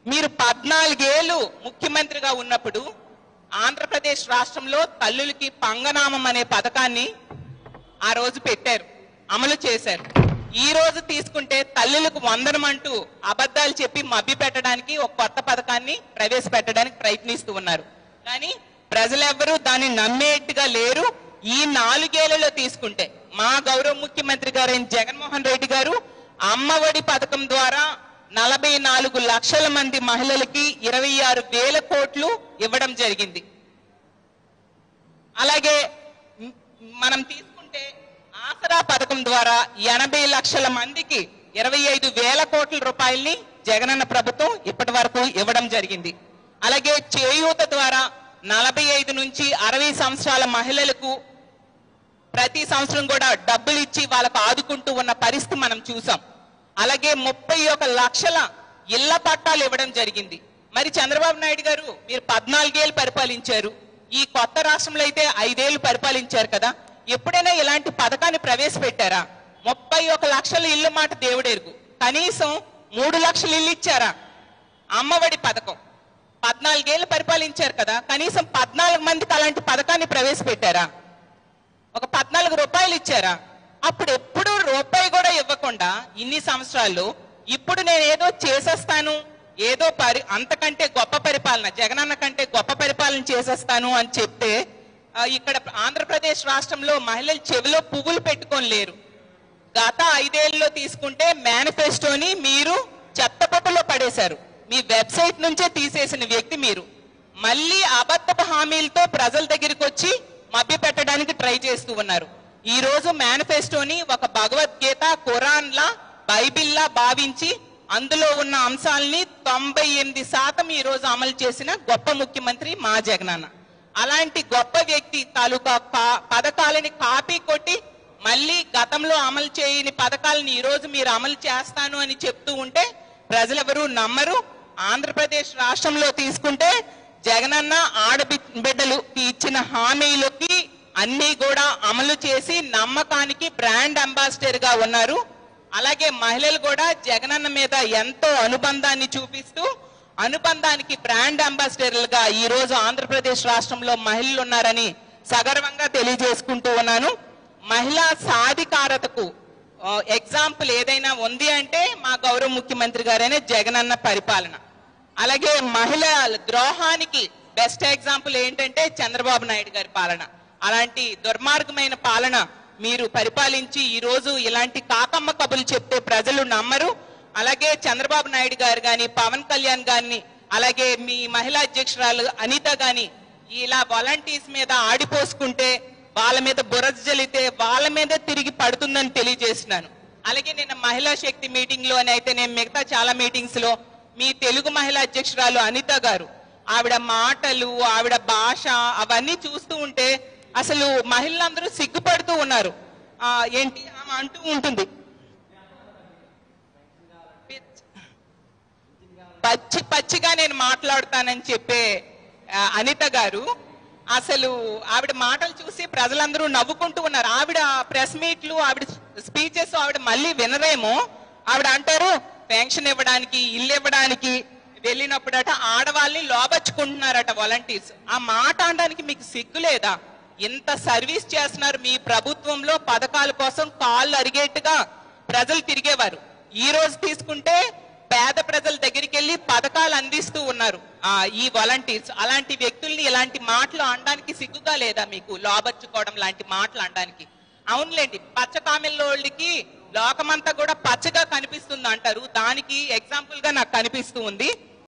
మీరు పద్నాలుగేళ్ళు ముఖ్యమంత్రిగా ఉన్నప్పుడు ఆంధ్రప్రదేశ్ రాష్ట్రంలో తల్లులకి పంగనామం అనే పథకాన్ని ఆ రోజు పెట్టారు అమలు చేశారు ఈ రోజు తీసుకుంటే తల్లులకు వందనం అంటూ అబద్ధాలు చెప్పి మభ్య పెట్టడానికి ఒక కొత్త పథకాన్ని ప్రవేశపెట్టడానికి ప్రయత్నిస్తూ ఉన్నారు కానీ ప్రజలెవ్వరూ దాన్ని నమ్మేట్టుగా లేరు ఈ నాలుగేళ్లలో తీసుకుంటే మా గౌరవ ముఖ్యమంత్రి గారైన జగన్మోహన్ రెడ్డి గారు అమ్మఒడి పథకం ద్వారా నలభై నాలుగు లక్షల మంది మహిళలకి ఇరవై ఆరు వేల కోట్లు ఇవ్వడం జరిగింది అలాగే మ్, మనం తీసుకుంటే ఆసరా పథకం ద్వారా ఎనభై లక్షల మందికి ఇరవై ఐదు వేల కోట్ల రూపాయల్ని జగనన్న ప్రభుత్వం ఇప్పటి వరకు ఇవ్వడం జరిగింది అలాగే చేయూత ద్వారా నలభై ఐదు నుంచి అరవై సంవత్సరాల మహిళలకు ప్రతి సంవత్సరం కూడా డబ్బులు ఇచ్చి వాళ్ళకు ఆదుకుంటూ ఉన్న పరిస్థితి మనం చూసాం అలాగే ముప్పై ఒక లక్షల ఇళ్ల పట్టాలు ఇవ్వడం జరిగింది మరి చంద్రబాబు నాయుడు గారు మీరు పద్నాలుగేళ్ళు పరిపాలించారు ఈ కొత్త రాష్ట్రంలో అయితే ఐదేళ్లు పరిపాలించారు కదా ఎప్పుడైనా ఇలాంటి పథకాన్ని ప్రవేశపెట్టారా ముప్పై ఒక లక్షల ఇల్లు మాట దేవుడెరుగు కనీసం మూడు లక్షల ఇల్లు ఇచ్చారా అమ్మఒడి పథకం పద్నాలుగేళ్ళు పరిపాలించారు కదా కనీసం పద్నాలుగు మందికి అలాంటి పథకాన్ని ప్రవేశపెట్టారా ఒక పద్నాలుగు రూపాయలు ఇచ్చారా అప్పుడు ఎప్పుడు రూపాయి కూడా ఇవ్వకుండా ఇన్ని సంవత్సరాలు ఇప్పుడు నేను ఏదో చేసేస్తాను ఏదో పరి అంతకంటే గొప్ప పరిపాలన జగనన్న కంటే గొప్ప పరిపాలన చేసేస్తాను అని చెప్తే ఆ, ఇక్కడ ఆంధ్రప్రదేశ్ రాష్ట్రంలో మహిళలు చెవిలో పువ్వులు పెట్టుకొని లేరు గత ఐదేళ్లలో తీసుకుంటే మేనిఫెస్టోని మీరు చెత్తపొట్టలో పడేశారు మీ వెబ్సైట్ నుంచే తీసేసిన వ్యక్తి మీరు మళ్ళీ అబద్ధపు హామీలతో ప్రజల దగ్గరికి వచ్చి మభ్య పెట్టడానికి ట్రై చేస్తూ ఉన్నారు ఈ రోజు మేనిఫెస్టోని ఒక భగవద్గీత ఖురాన్ లా బైబిల్ లా భావించి అందులో ఉన్న అంశాలని తొంభై ఎనిమిది శాతం ఈ రోజు అమలు చేసిన గొప్ప ముఖ్యమంత్రి మా జగనన్న అలాంటి గొప్ప వ్యక్తి తాలూకా పా- పథకాలని కాపీ కొట్టి మళ్ళీ గతంలో అమలు చేయని పథకాలను ఈ రోజు మీరు అమలు చేస్తాను అని చెప్తూ ఉంటే ప్రజలెవరూ నమ్మరు ఆంధ్రప్రదేశ్ రాష్ట్రంలో తీసుకుంటే జగనన్న ఆడబిడ్డలుకి ఇచ్చిన హామీలకి అన్ని కూడా అమలు చేసి నమ్మకానికి బ్రాండ్ అంబాసిడర్ గా ఉన్నారు అలాగే మహిళలు కూడా జగనన్న మీద ఎంతో అనుబంధాన్ని చూపిస్తూ అనుబంధానికి బ్రాండ్ అంబాసిడర్లుగా ఈ రోజు ఆంధ్రప్రదేశ్ రాష్ట్రంలో మహిళలు ఉన్నారని సగర్వంగా తెలియజేసుకుంటూ ఉన్నాను మహిళా సాధికారతకు ఎగ్జాంపుల్ ఏదైనా ఉంది అంటే మా గౌరవ ముఖ్యమంత్రి గారైన జగనన్న పరిపాలన అలాగే మహిళ ద్రోహానికి బెస్ట్ ఎగ్జాంపుల్ ఏంటంటే చంద్రబాబు నాయుడు గారి పాలన అలాంటి దుర్మార్గమైన పాలన మీరు పరిపాలించి ఈ రోజు ఇలాంటి కాకమ్మ కబులు చెప్తే ప్రజలు నమ్మరు అలాగే చంద్రబాబు నాయుడు గారు గాని పవన్ కళ్యాణ్ గారిని అలాగే మీ మహిళా అధ్యక్షురాలు అనిత గాని ఇలా వాలంటీర్స్ మీద ఆడిపోసుకుంటే వాళ్ళ మీద బురద జల్లితే వాళ్ళ మీదే తిరిగి పడుతుందని తెలియజేస్తున్నాను అలాగే నిన్న మహిళా శక్తి మీటింగ్ లో అయితే నేను మిగతా చాలా మీటింగ్స్ లో మీ తెలుగు మహిళా అధ్యక్షురాలు అనిత గారు ఆవిడ మాటలు ఆవిడ భాష అవన్నీ చూస్తూ ఉంటే అసలు మహిళలందరూ సిగ్గుపడుతూ ఉన్నారు ఆ, ఏంటి ఆమె అంటూ ఉంటుంది పచ్చి పచ్చిగా నేను మాట్లాడుతానని చెప్పే ఆ, అనిత గారు అసలు ఆవిడ మాటలు చూసి ప్రజలందరూ నవ్వుకుంటూ ఉన్నారు ఆవిడ ప్రెస్ మీట్లు ఆవిడ స్పీచెస్ ఆవిడ మళ్ళీ వినరేమో ఆవిడ అంటారు పెన్షన్ ఇవ్వడానికి ఇల్లు ఇవ్వడానికి వెళ్ళినప్పుడట ఆడవాళ్ళని లోబచ్చుకుంటున్నారట వాలంటీర్స్ ఆ మాట అనడానికి మీకు సిగ్గు లేదా ఇంత సర్వీస్ చేస్తున్నారు మీ ప్రభుత్వంలో పథకాల కోసం కాళ్ళు అరిగేట్టుగా ప్రజలు తిరిగేవారు ఈ రోజు తీసుకుంటే పేద ప్రజల దగ్గరికి వెళ్ళి పథకాలు అందిస్తూ ఉన్నారు ఆ ఈ వాలంటీర్స్ అలాంటి వ్యక్తుల్ని ఇలాంటి మాటలు అనడానికి సిగ్గుగా లేదా మీకు లోబర్చుకోవడం లాంటి మాటలు అనడానికి అవునులేండి పచ్చ కామెల్లోళ్ళకి లోకమంతా కూడా పచ్చగా కనిపిస్తుంది అంటారు దానికి ఎగ్జాంపుల్ గా నాకు కనిపిస్తూ ఉంది